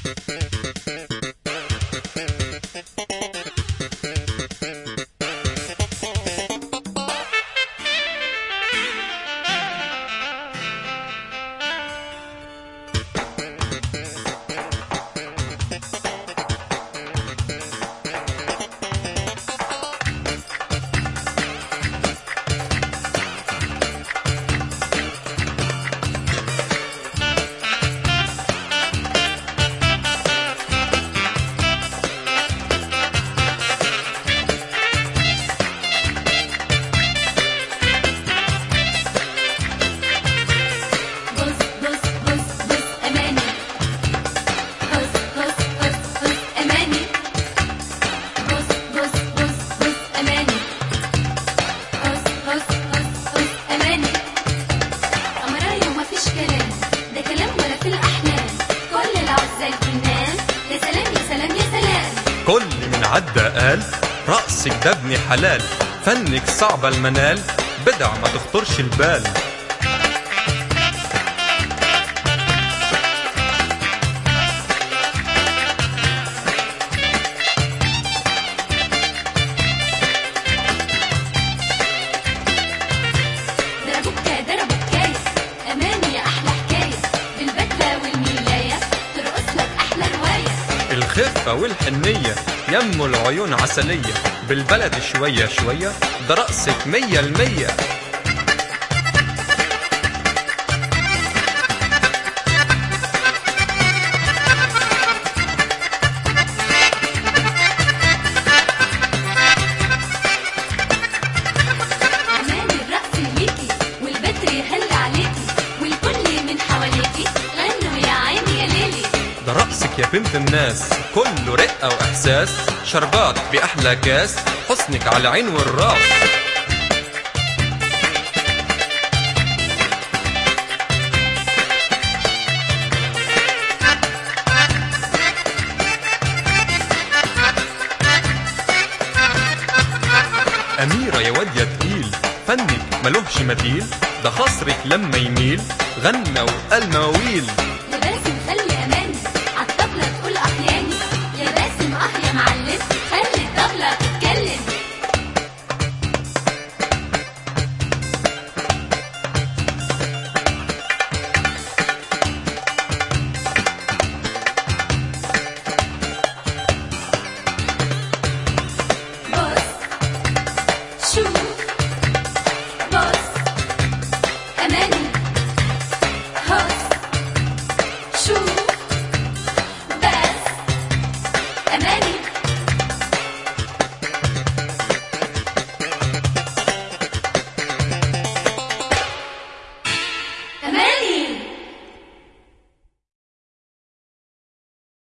بص بص بص بص أماني بص بص بص بص أماني بص بص بص بص أماني بص بص بص بص أماني أمرايا ومفيش كلام ده كلام ولا في الأحلام كل العزال تنام يا سلام يا سلام يا سلام كل من عدى قال رأسك ده ابن حلال فنك صعب المنال بدع ما تخطرش البال دربوكا دربوكاية أماني يا أحلى حكاية بالبدلة والملاية ترقص لك أحلى رواية الخفة والحنية يمو العيون عسلية بالبلد شوية شوية ده رأسك مية المية أمان الرقص ليكي والبدر يهل عليكي والكل من حواليكي غنوا يا عيني يا ليلي ده رأسك يا بنت الناس كله رقة وإحساس شربات بأحلى كاس حسنك على العين والراس أميرة يا واد يا تقيل فنك ملوهش مثيل ده خصرك لما يميل غنى وقال مواويل